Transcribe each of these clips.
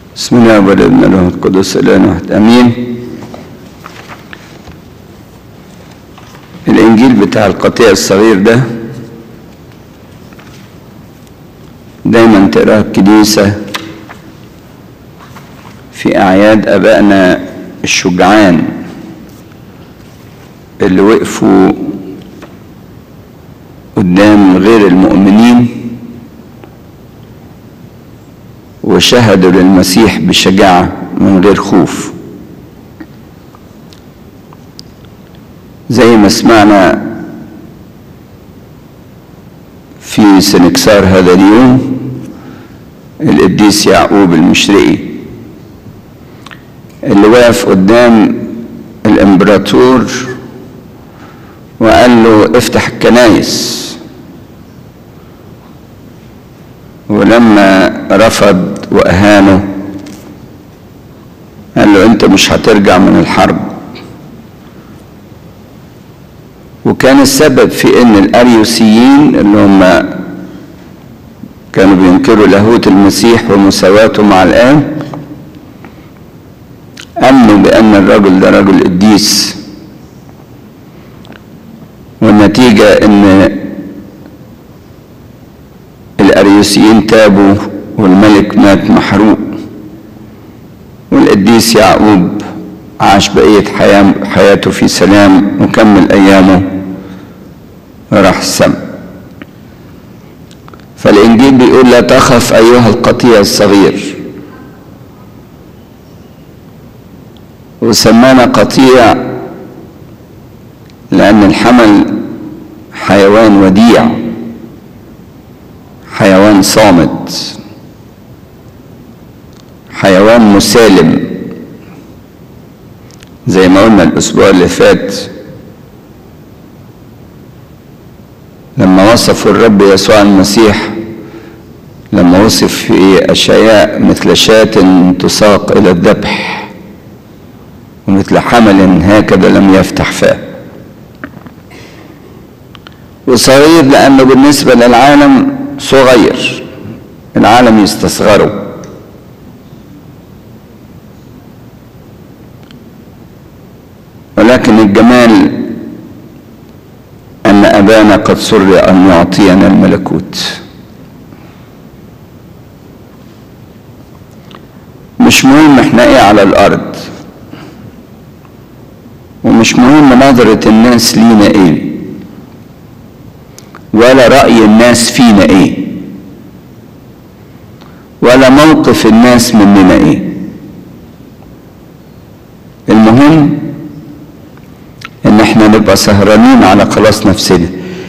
بسم الله والابن الروح القدس الان واحد امين الانجيل بتاع القطيع الصغير ده دايما تقراه الكنيسة في اعياد ابائنا الشجعان اللي وقفوا قدام غير المؤمنين وشهدوا للمسيح بشجاعة من غير خوف زي ما سمعنا في سنكسار هذا اليوم القديس يعقوب المشرقي اللي وقف قدام الامبراطور وقال له افتح الكنايس ولما رفض واهانه قال له انت مش هترجع من الحرب وكان السبب في ان الاريوسيين اللي هم كانوا بينكروا لاهوت المسيح ومساواته مع الاب امنوا بان الرجل ده رجل قديس والنتيجه ان الاريوسيين تابوا والملك مات محروق والقديس يعقوب عاش بقية حياته في سلام وكمل أيامه وراح السماء فالإنجيل بيقول لا تخف أيها القطيع الصغير وسمانا قطيع لأن الحمل حيوان وديع حيوان صامت حيوان مسالم زي ما قلنا الاسبوع اللي فات لما وصفوا الرب يسوع المسيح لما وصف في اشعياء مثل شاة تساق الى الذبح ومثل حمل هكذا لم يفتح فاه وصغير لانه بالنسبه للعالم صغير العالم يستصغره ولكن الجمال ان ابانا قد سر ان يعطينا الملكوت مش مهم احنا ايه على الارض ومش مهم نظرة الناس لينا ايه ولا رأي الناس فينا ايه ولا موقف الناس مننا ايه المهم ان احنا نبقى سهرانين على خلاص نفسنا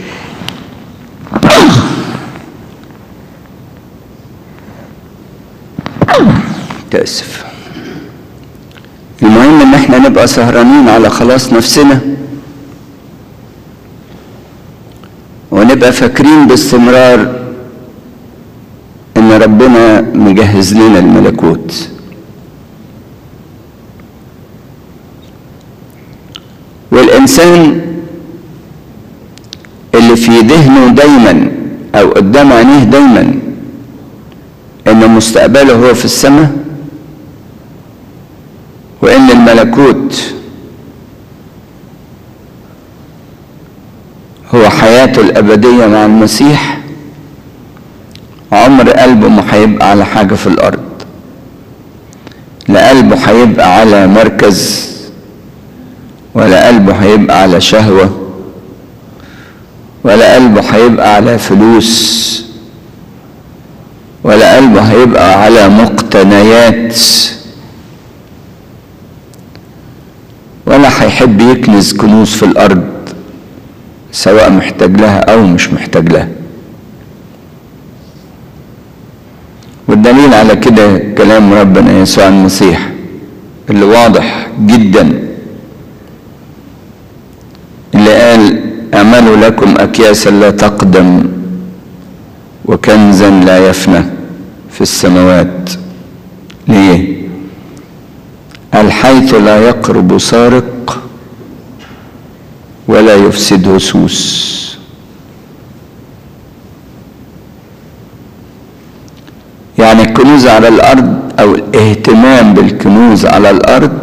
تأسف المهم ان احنا نبقى سهرانين على خلاص نفسنا ونبقى فاكرين باستمرار ان ربنا مجهز لنا الملكوت والانسان اللي في ذهنه دايما او قدام عينيه دايما ان مستقبله هو في السماء وان الملكوت هو حياته الأبدية مع المسيح عمر قلبه ما هيبقى على حاجة في الأرض لا قلبه هيبقى على مركز ولا قلبه هيبقى على شهوة ولا قلبه هيبقى على فلوس ولا قلبه هيبقى على مقتنيات ولا هيحب يكنز كنوز في الأرض سواء محتاج لها او مش محتاج لها والدليل على كده كلام ربنا يسوع المسيح اللي واضح جدا اللي قال اعملوا لكم اكياسا لا تقدم وكنزا لا يفنى في السماوات ليه قال حيث لا يقرب سارق ولا يفسده سوس يعني الكنوز على الارض او الاهتمام بالكنوز على الارض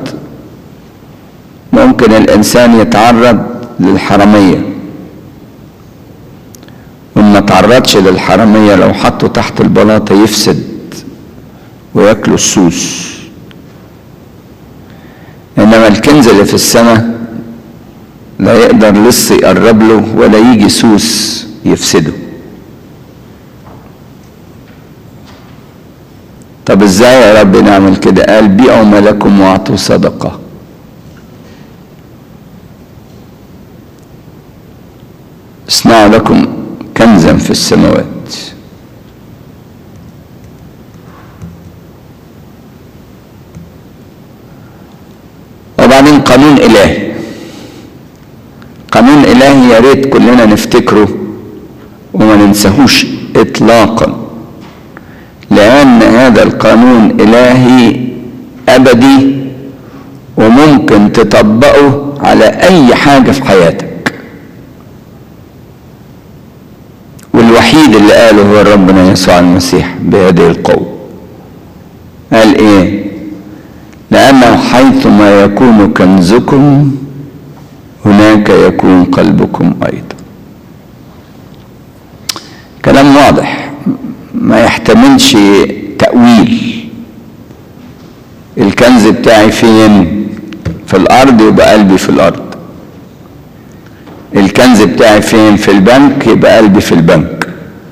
ممكن الانسان يتعرض للحراميه وما تعرضش للحراميه لو حطه تحت البلاطه يفسد وياكلوا السوس انما الكنز اللي في السماء لا يقدر لص يقرب له ولا يجي سوس يفسده طب ازاي يا رب نعمل كده قال بيعوا ما لكم واعطوا صدقه اصنعوا لكم كنزا في السماوات وبعدين قانون الهي قانون الهي يا ريت كلنا نفتكره وما ننساهوش اطلاقا لان هذا القانون الهي ابدي وممكن تطبقه على اي حاجه في حياتك والوحيد اللي قاله هو ربنا يسوع المسيح بهذه القوه قال ايه لانه حيثما يكون كنزكم هناك يكون قلبكم ايضا كلام واضح ما يحتملش تاويل الكنز بتاعي فين في الارض يبقى قلبي في الارض الكنز بتاعي فين في البنك يبقى قلبي في البنك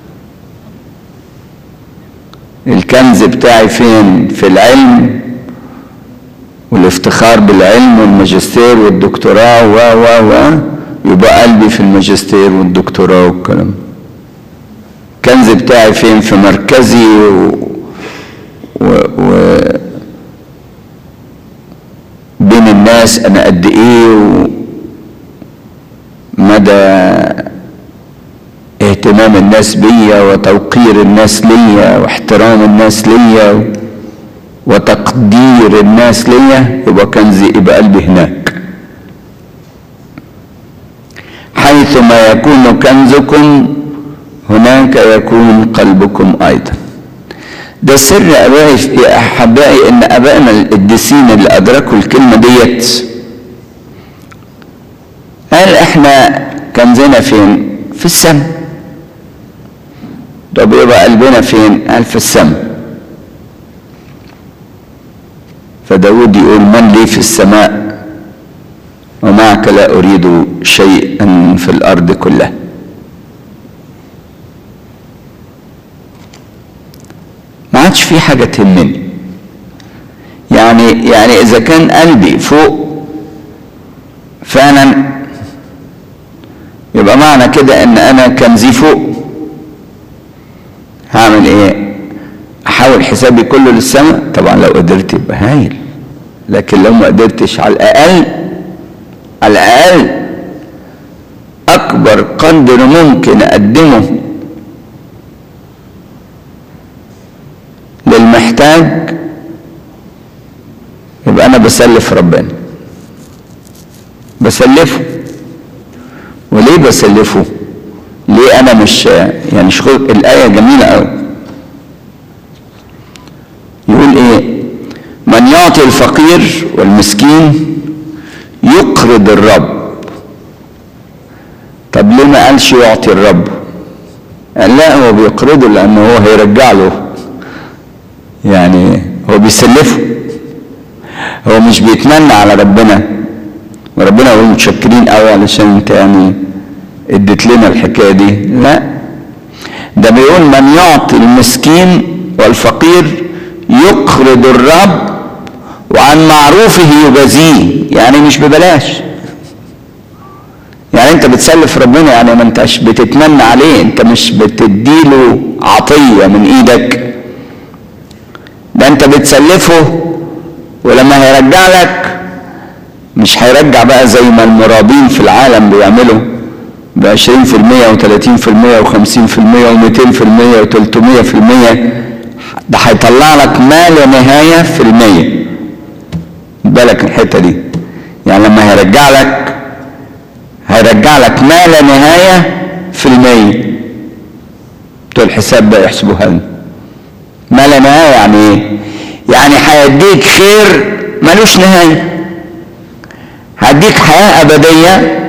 الكنز بتاعي فين في العلم والافتخار بالعلم والماجستير والدكتوراه و و و يبقى قلبي في الماجستير والدكتوراه والكلام الكنز بتاعي فين في مركزي و, و... و... بين الناس انا قد ايه و... مدى اهتمام الناس بيا وتوقير الناس ليا واحترام الناس ليا وتقدير الناس ليا يبقى كنزي يبقى قلبي هناك حيثما يكون كنزكم هناك يكون قلبكم ايضا ده سر ابائي يا احبائي ان ابائنا القديسين اللي ادركوا الكلمه ديت قال احنا كنزنا فين في السماء طب يبقى قلبنا فين قال في السماء فداود يقول من لي في السماء ومعك لا أريد شيئا في الأرض كلها ما عادش في حاجة تهمني يعني يعني إذا كان قلبي فوق فعلا يبقى معنى كده إن أنا كنزي فوق هعمل إيه؟ احول حسابي كله للسماء طبعا لو قدرت يبقى هايل لكن لو ما قدرتش على الاقل على الاقل اكبر قدر ممكن اقدمه للمحتاج يبقى انا بسلف ربنا بسلفه وليه بسلفه ليه انا مش يعني شغل الايه جميله قوي يقول ايه من يعطي الفقير والمسكين يقرض الرب طب ليه ما قالش يعطي الرب قال لا هو بيقرضه لانه هو هيرجع له يعني هو بيسلفه هو مش بيتمنى على ربنا وربنا يقول متشكرين قوي علشان انت يعني اديت لنا الحكايه دي لا ده بيقول من يعطي المسكين والفقير يقرض الرب وعن معروفه يجازيه يعني مش ببلاش يعني انت بتسلف ربنا يعني ما انتش بتتمنى عليه انت مش بتديله عطيه من ايدك ده انت بتسلفه ولما هيرجع لك مش هيرجع بقى زي ما المرابين في العالم بيعملوا ب 20% و30% و50% و200% و300% ده هيطلع لك ما لا نهاية في المية بالك الحتة دي يعني لما هيرجع لك هيرجع لك ما لا نهاية في المية بتوع الحساب ده يحسبوها لنا ما لا نهاية يعني ايه يعني هيديك خير ملوش نهاية هديك حياة أبدية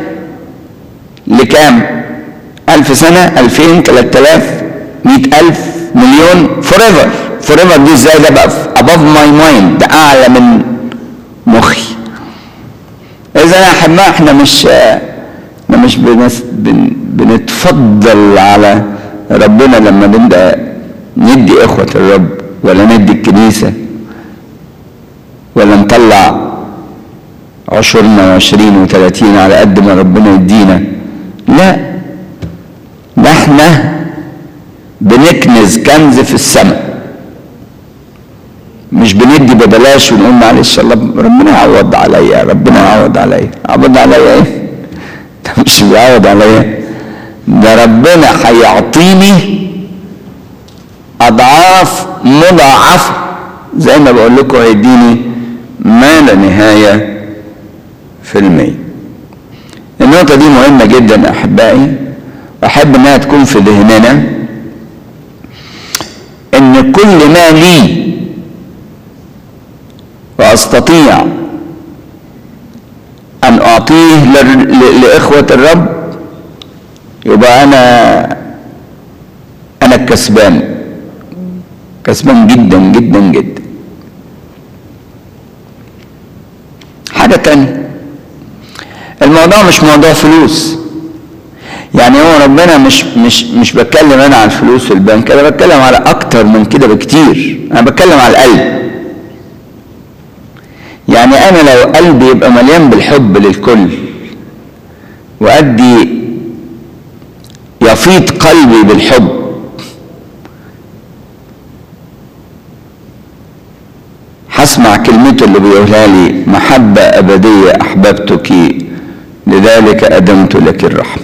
لكام ألف سنة ألفين تلات آلاف مئة ألف مليون forever forever دي ازاي ده بقى above my mind ده أعلى من مخي إذا يا أحباء احنا مش احنا مش بنس بن بنتفضل على ربنا لما نبدأ ندي إخوة الرب ولا ندي الكنيسة ولا نطلع عشرنا وعشرين وثلاثين على قد ما ربنا يدينا لا ده احنا بنكنز كنز في السماء مش بندي ببلاش ونقول معلش الله ربنا يعوض عليا ربنا يعوض عليا يعوض عليا ايه ده مش بيعوض عليا ده ربنا هيعطيني اضعاف مضاعفه زي ما بقول لكم هيديني ما لا نهايه في المية النقطة دي مهمة جدا أحبائي وأحب إنها تكون في ذهننا إن كل ما لي وأستطيع أن أعطيه لإخوة الرب يبقى أنا أنا الكسبان كسبان جدا جدا جدا حاجة تانية الموضوع مش موضوع فلوس يعني هو ربنا مش مش مش بتكلم انا على الفلوس في البنك انا بتكلم على اكتر من كده بكتير انا بتكلم على القلب يعني انا لو قلبي يبقى مليان بالحب للكل وادي يفيض قلبي بالحب هسمع كلمته اللي بيقولها لي محبة أبدية أحببتك لذلك أدمت لك الرحمة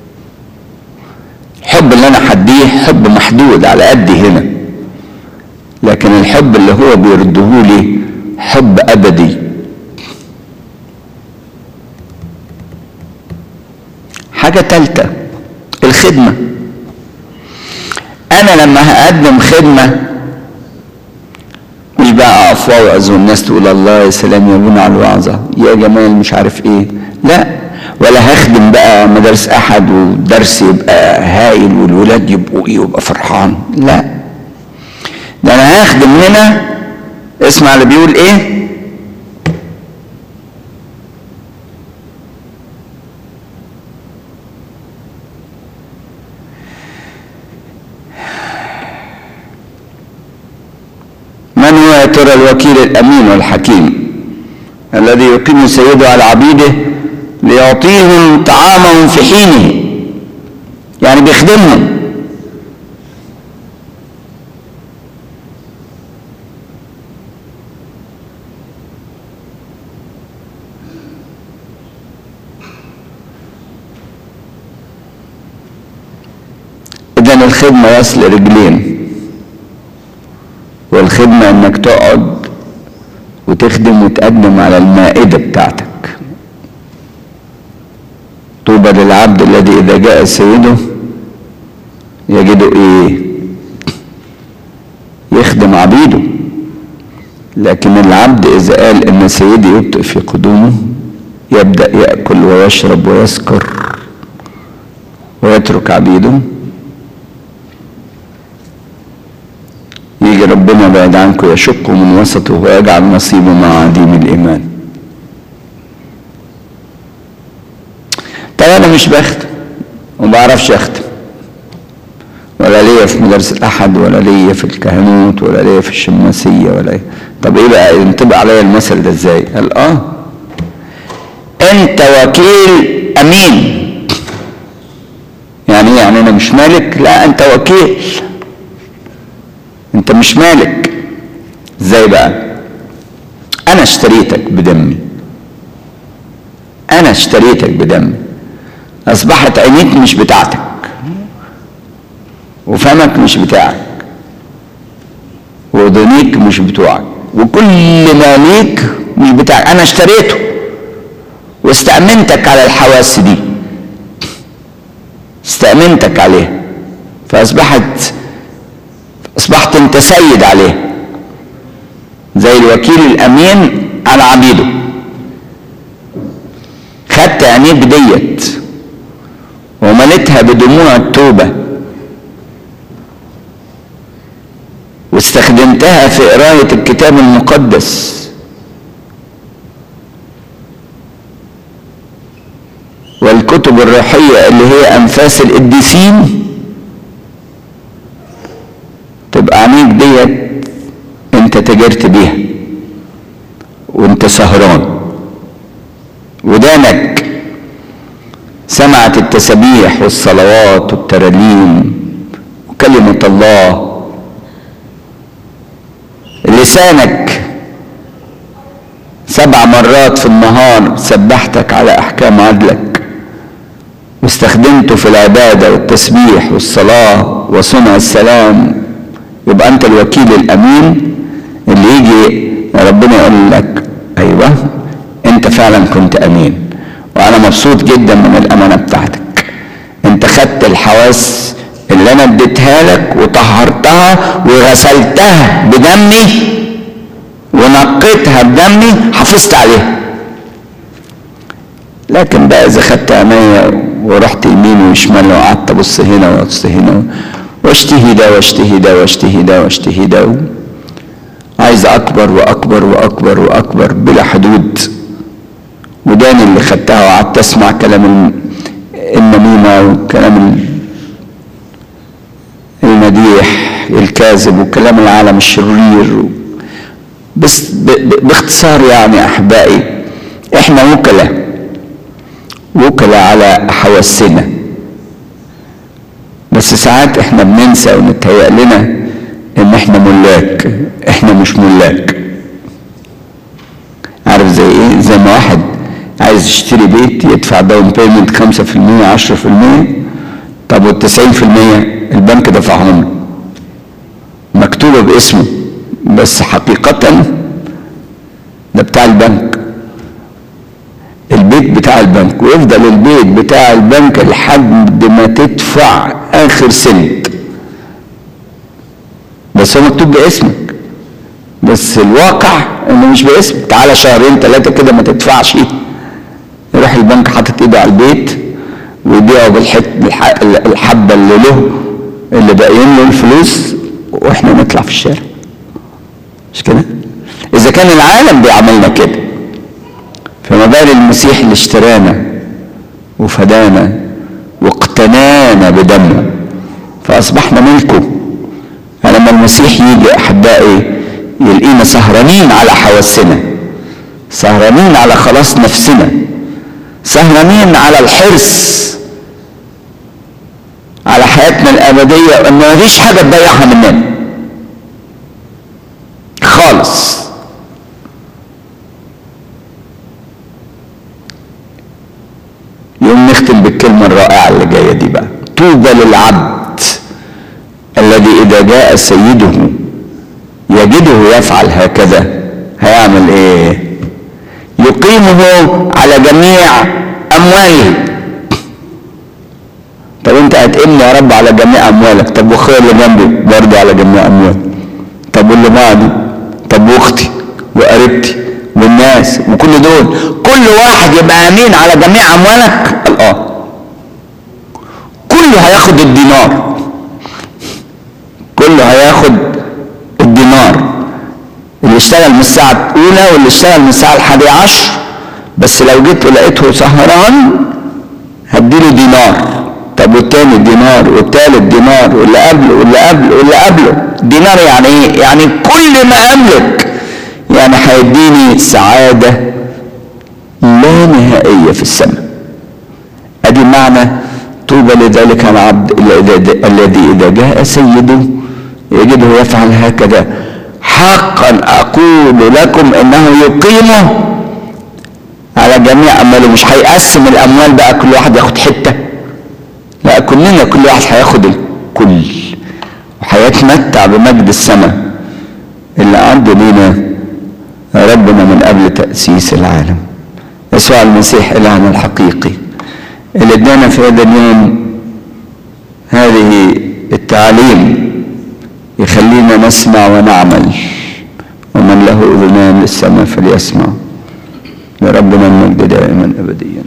الحب اللي أنا حديه حب محدود على قدي هنا لكن الحب اللي هو بيرده لي حب أبدي حاجة تالتة الخدمة أنا لما هقدم خدمة مش بقى أقف وأوعظ والناس تقول الله يا سلام يا ابونا على الوعظة يا جمال مش عارف إيه لا ولا هخدم بقى مدارس أحد والدرس يبقى هايل والولاد يبقوا إيه ويبقى فرحان لا ده أنا هخدم هنا اسمع اللي بيقول إيه من هو يا ترى الوكيل الامين والحكيم الذي يقيم سيده على عبيده ليعطيهم طعامهم في حينه يعني بيخدمهم اذا الخدمه وصل رجلين والخدمة انك تقعد وتخدم وتقدم على المائدة بتاعتك طوبى للعبد الذي اذا جاء سيده يجده ايه يخدم عبيده لكن العبد اذا قال ان سيدي يبطئ في قدومه يبدأ يأكل ويشرب ويسكر ويترك عبيده يجي ربنا بعد عنكم يشق من وسطه ويجعل نصيبه مع عديم الإيمان طب أنا مش بختم وما بعرفش أختم ولا ليا في مدارس الأحد ولا ليا في الكهنوت ولا ليا في الشماسية ولا إيه طب إيه بقى ينطبق عليا المثل ده إزاي؟ قال آه أنت وكيل أمين يعني إيه يعني أنا مش مالك؟ لا أنت وكيل انت مش مالك ازاي بقى انا اشتريتك بدمي انا اشتريتك بدمي اصبحت عينيك مش بتاعتك وفمك مش بتاعك واذنيك مش بتوعك وكل ما ليك مش بتاعك انا اشتريته واستأمنتك على الحواس دي استأمنتك عليها فأصبحت اصبحت انت سيد عليه زي الوكيل الامين على عبيده خدت عينيك ديت ومليتها بدموع التوبة واستخدمتها في قراية الكتاب المقدس والكتب الروحية اللي هي أنفاس القديسين تبقى عينيك ديت انت تجرت بيها وانت سهران ودانك سمعت التسبيح والصلوات والترانيم وكلمة الله لسانك سبع مرات في النهار سبحتك على احكام عدلك واستخدمته في العبادة والتسبيح والصلاة وصنع السلام يبقى انت الوكيل الامين اللي يجي ربنا يقول لك ايوه انت فعلا كنت امين وانا مبسوط جدا من الامانه بتاعتك انت خدت الحواس اللي انا اديتها لك وطهرتها وغسلتها بدمي ونقيتها بدمي حافظت عليها لكن بقى اذا خدت عينيا ورحت يمين وشمال وقعدت ابص هنا وابص هنا واشتهي ده واشتهي ده واشتهي ده واشتهي ده عايز اكبر واكبر واكبر واكبر بلا حدود وداني اللي خدتها وقعدت اسمع كلام النميمه وكلام المديح الكاذب وكلام العالم الشرير بس باختصار يعني احبائي احنا وكلاء وكلاء على حواسنا بس ساعات احنا بننسى ونتهيأ لنا ان احنا ملاك احنا مش ملاك عارف زي ايه زي ما واحد عايز يشتري بيت يدفع داون بيمنت 5% 10% طب وال 90% البنك دفعهم له مكتوبه باسمه بس حقيقة ده بتاع البنك البيت بتاع البنك ويفضل البيت بتاع البنك لحد ما تدفع اخر سنت بس هو مكتوب باسمك بس الواقع انه مش باسمك تعالى شهرين ثلاثه كده ما تدفعش يروح البنك حاطط ايده على البيت ويبيعه بالحت الحبه اللي له اللي باقيين له الفلوس واحنا نطلع في الشارع مش كده اذا كان العالم بيعملنا كده فما بال المسيح اللي اشترانا وفدانا واقتنانا بدمه فاصبحنا ملكه فلما المسيح يجي احبائي يلقينا سهرانين على حواسنا سهرانين على خلاص نفسنا سهرانين على الحرص على حياتنا الابديه وان مفيش حاجه تضيعها مننا خالص يوم نختم بالكلمة الرائعة اللي جاية دي بقى طوبى للعبد الذي إذا جاء سيده يجده يفعل هكذا هيعمل إيه؟ يقيمه على جميع أمواله طب أنت هتقيمني يا رب على جميع أموالك طب وأخويا اللي جنبي برضه على جميع أموالي طب واللي بعدي طب واختي وقريبتي والناس وكل دول كل واحد يبقى امين على جميع اموالك قال اه كله هياخد الدينار كله هياخد الدينار اللي اشتغل من الساعة الأولى واللي اشتغل من الساعة الحادية عشر بس لو جيت ولقيته سهران هديله دينار طب والتاني دينار والتالت دينار واللي قبله واللي قبله واللي قبله دينار يعني ايه؟ يعني كل ما املك يعني هيديني سعادة لا نهائية في السماء ادي معنى طوبى لذلك العبد الذي اذا جاء سيده يجده يفعل هكذا حقا اقول لكم انه يقيمه على جميع امواله مش هيقسم الاموال بقى كل واحد ياخد حته لا كلنا كل واحد هياخد الكل وهيتمتع بمجد السماء اللي عنده لينا ربنا من قبل تأسيس العالم يسوع المسيح إلهنا الحقيقي اللي ادانا في هذا اليوم هذه التعليم يخلينا نسمع ونعمل ومن له اذنان للسمع فليسمع لربنا المجد دائما ابديا